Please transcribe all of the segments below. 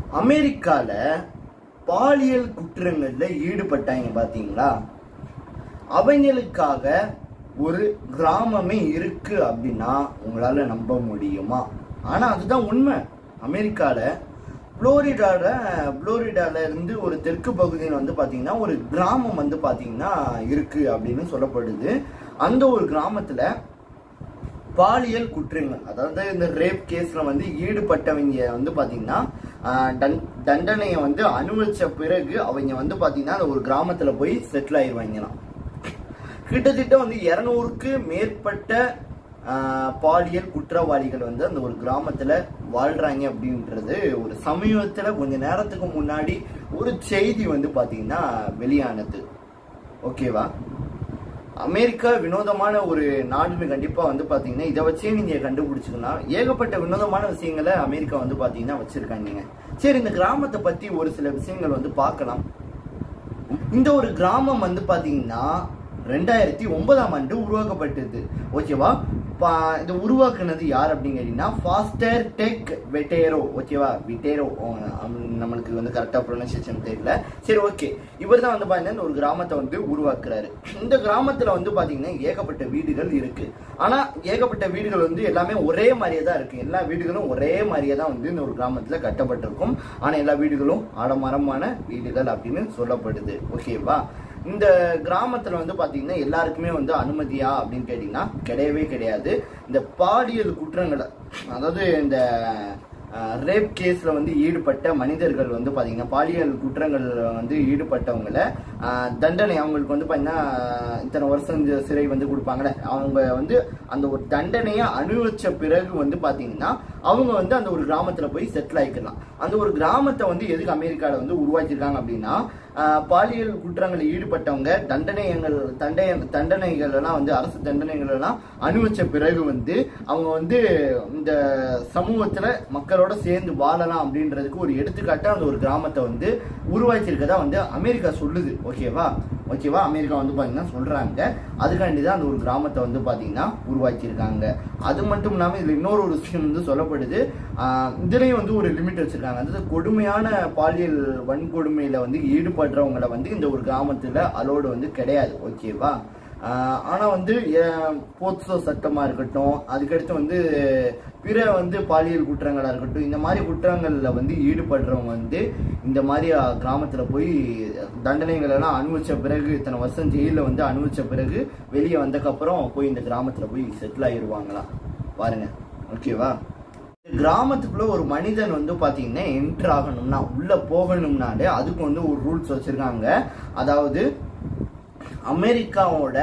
அமெரிக்கால பாலியல் குற்றங்கள்ல ஈடுபட்டாங்க பாத்தீங்களா அவங்களுக்காக ஒரு கிராமமே இருக்கு அப்படின்னா உங்களால நம்ப முடியுமா ஆனா அதுதான் உண்மை அமெரிக்கால புளோரிடால புளோரிடால இருந்து ஒரு தெற்கு பகுதியில் வந்து பாத்தீங்கன்னா ஒரு கிராமம் வந்து பாத்தீங்கன்னா இருக்கு அப்படின்னு சொல்லப்படுது அந்த ஒரு கிராமத்துல பாலியல் குற்றங்கள் அதாவது இந்த ரேப் கேஸ்ல வந்து ஈடுபட்டவங்க வந்து பாத்தீங்கன்னா ஆஹ், தண்- தண்டனையை வந்து அனுபவிச்ச பிறகு அவங்க வந்து பாத்தீங்கன்னா அந்த ஒரு கிராமத்துல போய் செட்டில் ஆயிருவாங்களாம் கிட்டத்தட்ட வந்து இருநூறுக்கு மேற்பட்ட ஆஹ், பாலியல் குற்றவாளிகள் வந்து அந்த ஒரு கிராமத்துல வாழ்றாங்க அப்படின்றது ஒரு சமீபத்துல கொஞ்ச நேரத்துக்கு முன்னாடி ஒரு செய்தி வந்து பாத்தீங்கன்னா வெளியானது ஓகேவா அமெரிக்கா வினோதமான ஒரு நாடுன்னு கண்டிப்பா வந்து பாத்தீங்கன்னா இதை வச்சே நீங்க கண்டுபிடிச்சுக்கலாம் ஏகப்பட்ட வினோதமான விஷயங்களை அமெரிக்கா வந்து பாத்தீங்கன்னா வச்சிருக்காங்க சரி இந்த கிராமத்தை பத்தி ஒரு சில விஷயங்கள் வந்து பார்க்கலாம் இந்த ஒரு கிராமம் வந்து பாத்தீங்கன்னா ரெண்டாயிரத்தி ஒன்பதாம் ஆண்டு உருவாக்கப்பட்டது ஓகேவா பா- இது உருவாக்குனது யார் அப்படின்னு கேட்டீங்கன்னா ஃபாஸ்டர் டெக் வெட்டேரோ ஓகேவா விட்டேரோ நம்மளுக்கு வந்து கரெக்டாக ப்ரொனன்சியேஷன் தெரியல சரி ஓகே இவர் தான் வந்து பார்த்தீங்கன்னா இந்த ஒரு கிராமத்தை வந்து உருவாக்குறாரு இந்த கிராமத்தில் வந்து பார்த்தீங்கன்னா ஏகப்பட்ட வீடுகள் இருக்கு ஆனால் ஏகப்பட்ட வீடுகள் வந்து எல்லாமே ஒரே மாதிரியே தான் இருக்கு எல்லா வீடுகளும் ஒரே மாதிரியே தான் வந்து இந்த ஒரு கிராமத்தில் கட்டப்பட்டிருக்கும் ஆனால் எல்லா வீடுகளும் ஆடமரமான வீடுகள் அப்படின்னு சொல்லப்படுது ஓகேவா இந்த கிராமத்துல வந்து பாத்தீங்கன்னா எல்லாருக்குமே வந்து அனுமதியா அப்படின்னு கேட்டீங்கன்னா கிடையவே கிடையாது இந்த பாலியல் குற்றங்களை அதாவது இந்த ரேப் கேஸ்ல வந்து ஈடுபட்ட மனிதர்கள் வந்து பாத்தீங்கன்னா பாலியல் குற்றங்கள் வந்து ஈடுபட்டவங்களை ஆஹ், தண்டனை அவங்களுக்கு வந்து பாத்தீங்கன்னா இத்தனை வருஷம் இந்த சிறை வந்து கொடுப்பாங்கல்ல அவங்க வந்து அந்த ஒரு தண்டனையை அனுபவிச்ச பிறகு வந்து பாத்தீங்கன்னா அவங்க வந்து அந்த ஒரு கிராமத்துல போய் செட்டில் ஆயிக்கலாம் அந்த ஒரு கிராமத்தை வந்து எதுக்கு அமெரிக்கால வந்து உருவாக்கியிருக்காங்க அப்படின்னா ஆஹ், பாலியல் குற்றங்களில் ஈடுபட்டவங்க தண்டனைகள் தண்டனை தண்டனைகள் எல்லாம் வந்து அரசு தண்டனைகள் எல்லாம் அனுபவிச்ச பிறகு வந்து அவங்க வந்து இந்த சமூகத்துல மக்களோட சேர்ந்து வாழலாம் அப்படின்றதுக்கு ஒரு எடுத்துக்காட்டா அந்த ஒரு கிராமத்தை வந்து உருவாக்கியிருக்கதா வந்து அமெரிக்கா சொல்லுது ஓகேவா ஓகேவா அமெரிக்கா வந்து பாத்தீங்கன்னா சொல்றாங்க அதுக்காண்டி தான் அந்த ஒரு கிராமத்தை வந்து பாத்தீங்கன்னா உருவாக்கியிருக்காங்க அது மட்டும் இல்லாம இதுல இன்னொரு ஒரு விஷயம் வந்து சொல்லப்படுது ஆஹ் இதுலயும் வந்து ஒரு லிமிட் வச்சிருக்காங்க அதாவது கொடுமையான பாலியல் வன்கொடுமையில வந்து ஈடுபடுறவங்களை வந்து இந்த ஒரு கிராமத்துல அலோடு வந்து கிடையாது ஓகேவா ஆஹ் ஆனா வந்து அஹ், போக்சோ சட்டமா இருக்கட்டும் அதுக்கடுத்து வந்து பிற வந்து பாலியல் குற்றங்களா இருக்கட்டும் இந்த மாதிரி குற்றங்கள்ல வந்து ஈடுபடுறவங்க வந்து இந்த மாதிரி அஹ், கிராமத்துல போய் தண்டனைகள் எல்லாம் அனுபவிச்ச பிறகு இத்தனை வருஷம் ஜெயில வந்து அனுபவிச்ச பிறகு வெளியே வந்தக்கப்புறம் போய் இந்த கிராமத்துல போய் செட்டில் ஆயிருவாங்களாம் பாருங்க ஓகேவா கிராமத்துக்குள்ள ஒரு மனிதன் வந்து பாத்தீங்கன்னா என்டர் ஆகணும்னா உள்ள போகணும்னாலே அதுக்கு வந்து ஒரு ரூல்ஸ் வச்சிருக்காங்க அதாவது அமெரிக்காவோட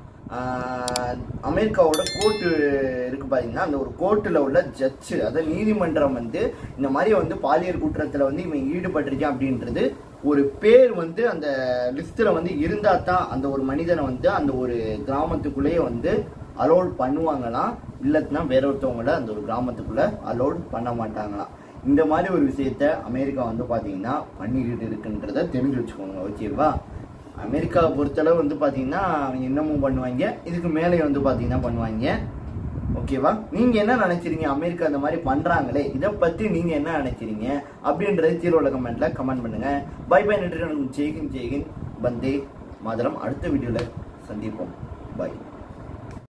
ஆஹ், அமெரிக்காவோட கோர்ட்டு இருக்கு பாத்தீங்கன்னா அந்த ஒரு கோர்ட்டில் உள்ள ஜட்ஜு அதாவது நீதிமன்றம் வந்து இந்த மாதிரி வந்து பாலியல் குற்றத்தில் வந்து இவன் ஈடுபட்டிருக்கான் அப்படின்றது ஒரு பேர் வந்து அந்த லிஸ்ட்டில் வந்து இருந்தா தான் அந்த ஒரு மனிதனை வந்து அந்த ஒரு கிராமத்துக்குள்ளேயே வந்து அலோட் பண்ணுவாங்களாம் இல்லைன்னா வேற ஒருத்தவங்கள அந்த ஒரு கிராமத்துக்குள்ள அலோட் பண்ண மாட்டாங்களாம் இந்த மாதிரி ஒரு விஷயத்த அமெரிக்கா வந்து பாத்தீங்கன்னா பண்ணிக்கிட்டு இருக்குன்றத தெரிஞ்சு வச்சுக்கோங்க ஓகேவா அமெரிக்காவை பொறுத்தளவு வந்து பாத்தீங்கன்னா அவங்க இன்னமும் பண்ணுவாங்க இதுக்கு மேலே வந்து பாத்தீங்கன்னா பண்ணுவாங்க ஓகேவா நீங்க என்ன நினைக்கிறீங்க அமெரிக்கா இந்த மாதிரி பண்றாங்களே இதை பத்தி நீங்க என்ன நினைக்கிறீங்க அப்படின்றது கீழே உள்ள கமெண்ட்ல கமெண்ட் பண்ணுங்க பை பை நன்றி ஜெய்கின் ஜெய்கின் பந்தே மாதரம் அடுத்த வீடியோல சந்திப்போம் பை